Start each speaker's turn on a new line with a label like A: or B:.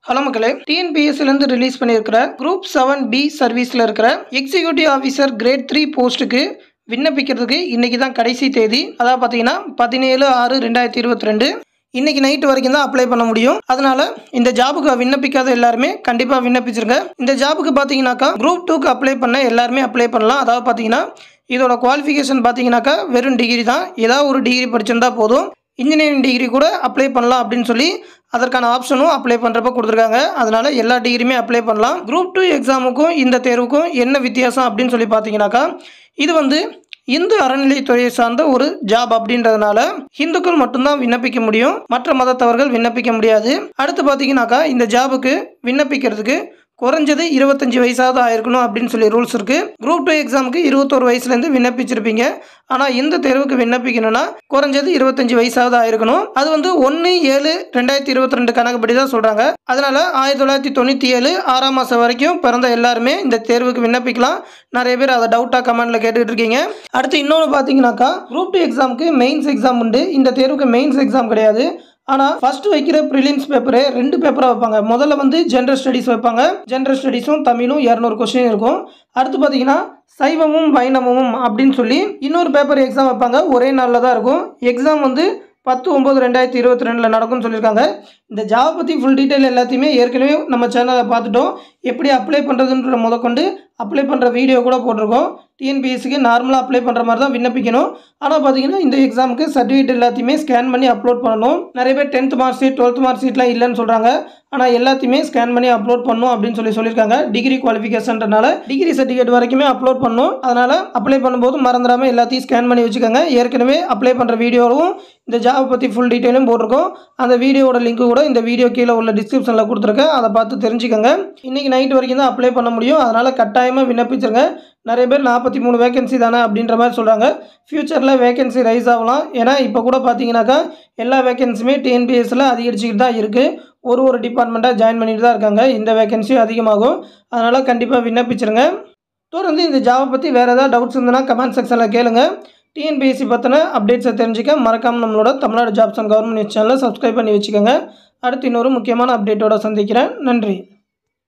A: hello மக்களே டிஎன்பிஎஸ்சிலேருந்து release பண்ணியிருக்கிற குரூப் செவன் பி சர்வீஸில் இருக்கிற எக்ஸிக்யூட்டிவ் ஆஃபீஸர் கிரேட் த்ரீ போஸ்ட்டுக்கு விண்ணப்பிக்கிறதுக்கு இன்றைக்கி தான் கடைசி தேதி அதாவது பார்த்தீங்கன்னா பதினேழு ஆறு ரெண்டாயிரத்தி இருபத்தி ரெண்டு இன்றைக்கி நைட்டு வரைக்கும் தான் அப்ளை பண்ண முடியும் அதனால இந்த ஜாபுக்கு விண்ணப்பிக்காத எல்லாருமே கண்டிப்பாக விண்ணப்பிச்சிருங்க இந்த ஜாபுக்கு பார்த்தீங்கன்னாக்கா குரூப் டூக்கு அப்ளை பண்ண எல்லாருமே அப்ளை பண்ணலாம் அதாவது பார்த்தீங்கன்னா இதோட குவாலிஃபிகேஷன் பார்த்தீங்கன்னாக்கா வெறும் டிகிரி தான் ஏதாவது ஒரு டிகிரி படிச்சிருந்தா போதும் இன்ஜினியரிங் டிகிரி கூட அப்ளை பண்ணலாம் அப்படின்னு சொல்லி அதற்கான ஆப்ஷனும் அப்ளை பண்ணுறப்ப கொடுத்துருக்காங்க அதனால் எல்லா டிகிரியுமே அப்ளை பண்ணலாம் குரூப் டூ எக்ஸாமுக்கும் இந்த தேர்வுக்கும் என்ன வித்தியாசம் அப்படின்னு சொல்லி பார்த்தீங்கன்னாக்கா இது வந்து இந்து அறநிலைத்துறையை சார்ந்த ஒரு ஜாப் அப்படின்றதுனால இந்துக்கள் மட்டும்தான் விண்ணப்பிக்க முடியும் மற்ற மதத்தவர்கள் விண்ணப்பிக்க முடியாது அடுத்து பார்த்தீங்கன்னாக்கா இந்த ஜாபுக்கு விண்ணப்பிக்கிறதுக்கு குறைஞ்சது இருபத்தஞ்சி வயசாவது ஆயிருக்கணும் அப்படின்னு சொல்லி ரூல்ஸ் இருக்குது குரூப் டூ எக்ஸாமுக்கு இருபத்தோரு வயசுலேருந்து விண்ணப்பிச்சிருப்பீங்க ஆனால் இந்த தேர்வுக்கு விண்ணப்பிக்கணும்னா குறைஞ்சது இருபத்தஞ்சி வயசாவது ஆயிருக்கணும் அது வந்து ஒன்று ஏழு ரெண்டாயிரத்தி இருபத்தி ரெண்டு கணக்குப்படி தான் சொல்கிறாங்க அதனால் ஆயிரத்தி தொள்ளாயிரத்தி தொண்ணூற்றி ஏழு ஆறாம் மாதம் வரைக்கும் பிறந்த எல்லாருமே இந்த தேர்வுக்கு விண்ணப்பிக்கலாம் நிறைய பேர் அதை டவுட்டாக கமெண்ட்டில் கேட்டுட்டு இருக்கீங்க அடுத்து இன்னொன்று பார்த்தீங்கன்னாக்கா குரூப் டூ எக்ஸாமுக்கு மெயின்ஸ் எக்ஸாம் உண்டு இந்த தேர்வுக்கு மெயின்ஸ் எக்ஸாம் கிடையாது ஆனால் ஃபர்ஸ்ட் வைக்கிற ப்ரிலிம்ஸ் பேப்பரே ரெண்டு பேப்பராக வைப்பாங்க முதல்ல வந்து ஜென்ரல் ஸ்டடீஸ் வைப்பாங்க ஜென்ரல் ஸ்டடீஸும் தமிழும் இரநூறு கொஸ்டின் இருக்கும் அடுத்து பார்த்தீங்கன்னா சைவமும் வைணவமும் அப்படின்னு சொல்லி இன்னொரு பேப்பர் எக்ஸாம் வைப்பாங்க ஒரே நாளில் தான் இருக்கும் எக்ஸாம் வந்து பத்து ஒம்பது ரெண்டாயிரத்தி இருபத்தி ரெண்டில் நடக்கும்னு சொல்லியிருக்காங்க இந்த ஜாப் பற்றி ஃபுல் டீட்டெயில் எல்லாத்தையுமே ஏற்கனவே நம்ம சேனலில் பார்த்துட்டோம் எப்படி அப்ளை பண்ணுறதுன்ற முதற்கொண்டு அப்ளை பண்ணுற வீடியோ கூட போட்டிருக்கோம் டிஎன்பிஎஸ்சிக்கு நார்மலாக அப்ளை பண்ணுற மாதிரி தான் விண்ணப்பிக்கணும் ஆனால் பார்த்தீங்கன்னா இந்த எக்ஸாமுக்கு சர்டிஃபிகேட் எல்லாத்தையுமே ஸ்கேன் பண்ணி அப்லோட் பண்ணணும் நிறைய பேர் tenth mark sheet twelfth mark ஷீட்லாம் இல்லைன்னு சொல்கிறாங்க ஆனால் எல்லாத்தையுமே ஸ்கேன் பண்ணி அப்லோட் பண்ணணும் அப்படின்னு சொல்லி சொல்லியிருக்காங்க டிகிரி குவாலிஃபிகேஷன்றனால டிகிரி சர்டிஃபிகேட் வரைக்குமே அப்லோட் பண்ணணும் அதனால் அப்ளை பண்ணும்போது மறந்துடாமல் எல்லாத்தையும் ஸ்கேன் பண்ணி வச்சுக்கோங்க ஏற்கனவே அப்ளை பண்ணுற வீடியோவும் இந்த ஜாப் பற்றி ஃபுல் டீட்டெயிலும் போட்டிருக்கோம் அந்த வீடியோவோட லிங்க் கூட இந்த வீடியோ கீழே உள்ள டிஸ்கிரிப்ஷனில் கொடுத்துருக்கேன் அதை பார்த்து தெரிஞ்சுக்கோங்க இன்றைக்கி நைட் வரைக்கும் தான் அப்ளை பண்ண முடியும் அதனால் கட்டாயமாக விண்ணப்பிச்சிருங்க நிறைய பேர் நாற்பத்தி மூணு வேகன்சி தானே அப்படின்ற மாதிரி சொல்கிறாங்க ஃப்யூச்சரில் வேகன்சி ரைஸ் ஆகலாம் ஏன்னா இப்போ கூட பார்த்தீங்கன்னாக்கா எல்லா வேகன்சியுமே டிஎன்பிஎஸ்சில் அதிகரிச்சுக்கிட்டு தான் இருக்குது ஒரு ஒரு டிபார்ட்மெண்ட்டாக ஜாயின் பண்ணிட்டு தான் இருக்காங்க இந்த வேகன்சியும் அதிகமாகும் அதனால் கண்டிப்பாக விண்ணப்பிச்சிருங்க தொடர்ந்து இந்த ஜாபை பற்றி வேறு ஏதாவது டவுட்ஸ் இருந்ததுன்னா கமெண்ட் செக்ஷனில் கேளுங்க டிஎன்பிஎஸ்சி பற்றின அப்டேட்ஸை தெரிஞ்சுக்க மறக்காமல் நம்மளோட Tamil Nadu jobs and government news சேனலை சப்ஸ்கிரைப் பண்ணி வச்சுக்கோங்க அடுத்து இன்னொரு முக்கியமான அப்டேட்டோட சந்திக்கிறேன் நன்றி